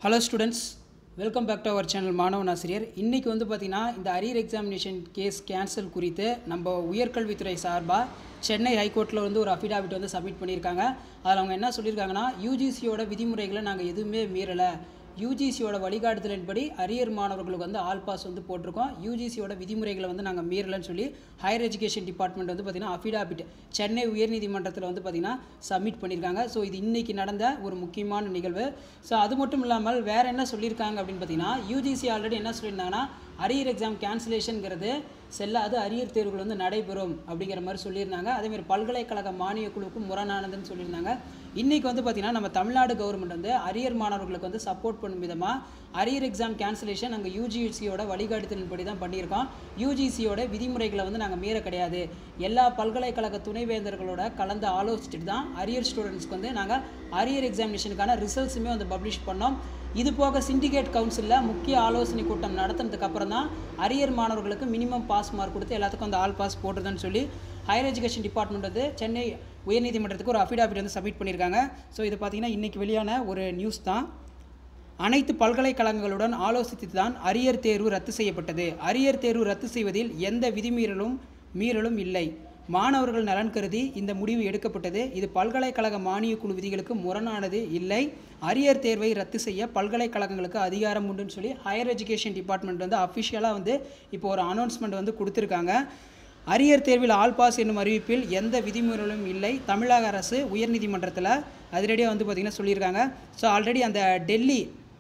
hello students welcome back to our channel மாணவன் ஆசிரியர் இன்றைக்கி வந்து பார்த்திங்கன்னா இந்த அரியர் எக்ஸாமினேஷன் கேஸ் கேன்சல் குறித்து நம்ம உயர்கல்வித்துறை சார்பாக சென்னை ஹைகோர்ட்டில் வந்து ஒரு அஃபிடாவிட் வந்து சப்மிட் பண்ணியிருக்காங்க அதில் அவங்க என்ன சொல்லியிருக்காங்கன்னா யூஜிசியோட விதிமுறைகளை நாங்கள் எதுவுமே மீறலை யூஜிசியோட வழிகாட்டுதலின்படி அரியர் மாணவர்களுக்கு வந்து ஆல் பாஸ் வந்து போட்டிருக்கோம் யூஜிசியோட விதிமுறைகளை வந்து நாங்கள் மீறலைன்னு சொல்லி ஹையர் எஜுகேஷன் டிபார்ட்மெண்ட் வந்து பார்த்திங்கன்னா அஃபிடாபிட் சென்னை உயர்நீதிமன்றத்தில் வந்து பார்த்திங்கன்னா சப்மிட் பண்ணியிருக்காங்க ஸோ இது இன்றைக்கி நடந்த ஒரு முக்கியமான நிகழ்வு ஸோ அது மட்டும் இல்லாமல் வேறு என்ன சொல்லியிருக்காங்க அப்படின்னு பார்த்தீங்கன்னா யூஜிசி ஆல்ரெடி என்ன சொல்லியிருந்தாங்கன்னா அரியர் எக்ஸாம் கேன்சலேஷனுங்கிறது செல்லாது அரியர் தேர்வுகள் வந்து நடைபெறும் அப்படிங்கிற மாதிரி சொல்லியிருந்தாங்க அதேமாதிரி பல்கலைக்கழக மானிய குழுவுக்கு முரணானதுன்னு சொல்லியிருந்தாங்க இன்றைக்கி வந்து பார்த்திங்கன்னா நம்ம தமிழ்நாடு கவர்மெண்ட் வந்து அரியர் மாணவர்களுக்கு வந்து சப்போர்ட் பண்ணும் விதமாக அரியர் எக்ஸாம் கேன்சலேஷன் நாங்கள் யூஜிசியோட வழிகாட்டுதலின்படி தான் பண்ணியிருக்கோம் யூஜிசியோட விதிமுறைகளை வந்து நாங்கள் மீற கிடையாது எல்லா பல்கலைக்கழக துணைவேந்தர்களோட கலந்து ஆலோசிச்சுட்டு தான் அரியர் ஸ்டூடெண்ட்ஸ்க்கு வந்து நாங்கள் அரியர் எக்ஸாமினேஷனுக்கான ரிசல்ட்ஸுமே வந்து பப்ளிஷ் பண்ணோம் இது போக சிண்டிகேட் கவுன்சிலில் முக்கிய ஆலோசனை கூட்டம் நடத்தினதுக்கு அப்புறம் தான் அரியர் மாணவர்களுக்கு மினிமம் பாஸ் மார்க் கொடுத்து எல்லாத்துக்கும் அந்த ஆல் பாஸ் போட்டுருதுன்னு சொல்லி ஹையர் எஜுகேஷன் டிபார்ட்மெண்ட் வந்து சென்னை உயர்நீதிமன்றத்துக்கு ஒரு அஃபிடாவிட் வந்து சப்மிட் பண்ணியிருக்காங்க ஸோ இது பார்த்திங்கன்னா இன்றைக்கி வெளியான ஒரு நியூஸ் தான் அனைத்து பல்கலைக்கழகங்களுடன் ஆலோசித்து தான் அரியர் தேர்வு ரத்து செய்யப்பட்டது அரியர் தேர்வு ரத்து செய்வதில் எந்த விதிமீறலும் மீறலும் இல்லை மாணவர்கள் நலன் கருதி இந்த முடிவு எடுக்கப்பட்டது இது பல்கலைக்கழக மானியக் குழு விதிகளுக்கு முரணானது இல்லை அரியர் தேர்வை ரத்து செய்ய பல்கலைக்கழகங்களுக்கு அதிகாரம் உண்டுன்னு சொல்லி ஹையர் எஜுகேஷன் டிபார்ட்மெண்ட் வந்து அஃபிஷியலாக வந்து இப்போ ஒரு அனௌன்ஸ்மெண்ட் வந்து கொடுத்துருக்காங்க அரியர் தேர்வில் ஆல் பாஸ் என்னும் அறிவிப்பில் எந்த விதிமுறைகளும் இல்லை தமிழக அரசு உயர்நீதிமன்றத்தில் அதிரடியாக வந்து பார்த்திங்கன்னா சொல்லியிருக்காங்க ஸோ ஆல்ரெடி அந்த டெல்லி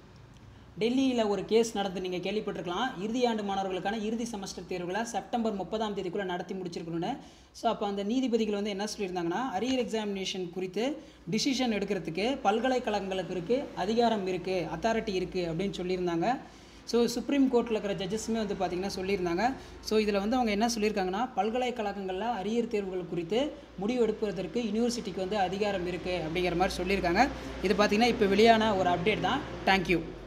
டெல்லியில் ஒரு கேஸ் நடந்து நீங்கள் கேள்விப்பட்டிருக்கலாம் இறுதி ஆண்டு மாணவர்களுக்கான இறுதி செமஸ்டர் தேர்வுகளை செப்டம்பர் முப்பதாம் தேதிக்குள்ளே நடத்தி முடிச்சிருக்கணும்னு ஸோ அப்போ அந்த நீதிபதிகள் வந்து என்ன சொல்லியிருந்தாங்கன்னா அரியர் எக்ஸாமினேஷன் குறித்து டிசிஷன் எடுக்கிறதுக்கு பல்கலைக்கழகங்களுக்கு இருக்குது அதிகாரம் இருக்குது அத்தாரிட்டி இருக்குது அப்படின்னு சொல்லியிருந்தாங்க ஸோ சுப்ரீம் கோர்ட்டில் இருக்கிற ஜட்ஜஸுமே வந்து பார்த்திங்கன்னா சொல்லியிருந்தாங்க ஸோ இதில் வந்து அவங்க என்ன சொல்லியிருக்காங்கன்னா பல்கலைக்கழகங்களில் அரியர் தேர்வுகள் குறித்து முடிவு எடுப்பதற்கு யூனிவர்சிட்டிக்கு வந்து அதிகாரம் இருக்குது அப்படிங்கிற மாதிரி சொல்லியிருக்காங்க இது பார்த்திங்கன்னா இப்போ வெளியான ஒரு அப்டேட் தான் தேங்க்யூ